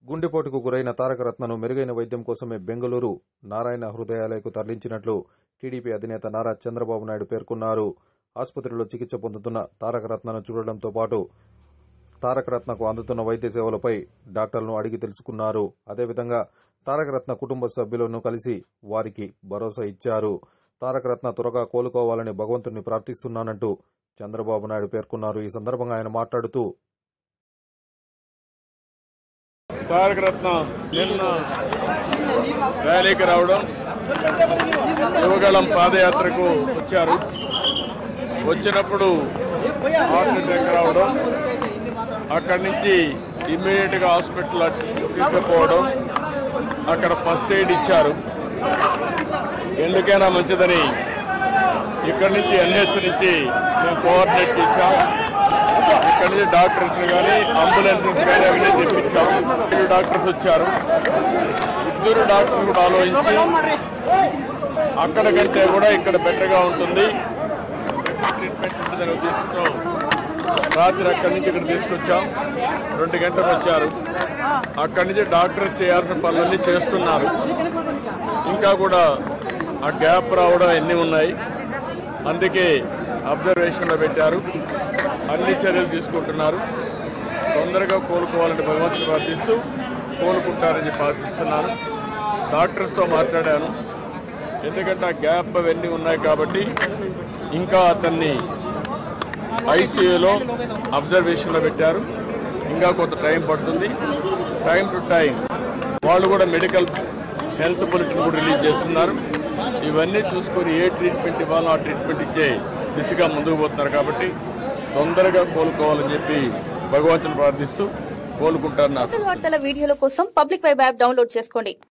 గుండెపోటుకు గురైన తారకరత్నను మెరుగైన వైద్యం కోసమే బెంగళూరు నారాయణ హృదయాలయకు తరలించినట్లు టీడీపీ అధినేత నారా చంద్రబాబు నాయుడు పేర్కొన్నారు ఆసుపత్రిలో చికిత్స పొందుతున్న తారకరత్నను చూడడంతో పాటు తారకరత్నకు అందుతున్న వైద్య సేవలపై డాక్టర్లను అడిగి తెలుసుకున్నారు అదేవిధంగా తారకరత్న కుటుంబ సభ్యులను కలిసి వారికి భరోసా ఇచ్చారు తారకరత్న త్వరగా కోలుకోవాలని భగవంతుని ప్రార్థిస్తున్నానంటూ చంద్రబాబు నాయుడు పేర్కొన్నారు ఈ సందర్భంగా ఆయన మాట్లాడుతూ తారక రత్న నిన్న ర్యాలీకి రావడం యువగళం పాదయాత్రకు వచ్చారు వచ్చినప్పుడు హార్ట్ అటాక్ రావడం అక్కడి నుంచి ఇమ్మీడియట్ గా హాస్పిటల్ తీసుకుపోవడం అక్కడ ఫస్ట్ ఎయిడ్ ఇచ్చారు ఎందుకైనా మంచిదని ఇక్కడి నుంచి ఎన్హెచ్ నుంచి మేము కోఆర్డినేట్ చేశాం ఇక్కడ నుంచి డాక్టర్స్ కానీ అంబులెన్సెస్ కానీ అవన్నీ తెప్పించాం ఇద్దరు డాక్టర్స్ వచ్చారు ఇద్దరు డాక్టర్లు కూడా ఆలోచించి అక్కడ కంటే కూడా ఇక్కడ బెటర్ గా ఉంటుంది ట్రీట్మెంట్ ఉంటుందనే ఉద్దేశంతో రాత్రి అక్కడి నుంచి ఇక్కడ తీసుకొచ్చాం రెండు గంటలకు వచ్చారు అక్కడి నుంచి డాక్టర్ చేయాల్సిన పనులన్నీ చేస్తున్నారు ఇంకా కూడా ఆ గ్యాప్ రావడం ఎన్ని ఉన్నాయి అందుకే అబ్జర్వేషన్లో పెట్టారు అన్ని చర్యలు తీసుకుంటున్నారు తొందరగా కోలుకోవాలని భగవంతుని ప్రార్థిస్తూ కోలుకుంటారని చెప్పి ఆశిస్తున్నాను డాక్టర్స్తో మాట్లాడాను ఎందుకంటే ఆ గ్యాప్ అవన్నీ ఉన్నాయి కాబట్టి ఇంకా అతన్ని ఐసీయూలో అబ్జర్వేషన్లో పెట్టారు ఇంకా కొంత టైం పడుతుంది టైం టు టైం వాళ్ళు కూడా మెడికల్ హెల్త్ బులెటిన్ కూడా రిలీజ్ చేస్తున్నారు ఇవన్నీ చూసుకొని ఏ ట్రీట్మెంట్ ఇవ్వాలో ఆ ట్రీట్మెంట్ ఇచ్చే దిశగా ముందుకు పోతున్నారు కాబట్టి తొందరగా కోలుకోవాలని చెప్పి భగవంతుని ప్రార్థిస్తూ కోలుకుంటారని ఆశిస్తున్నాను. వార్తల వీడియోల కోసం పబ్లిక్ వెబ్ యాప్ డౌన్లోడ్ చేసుకోండి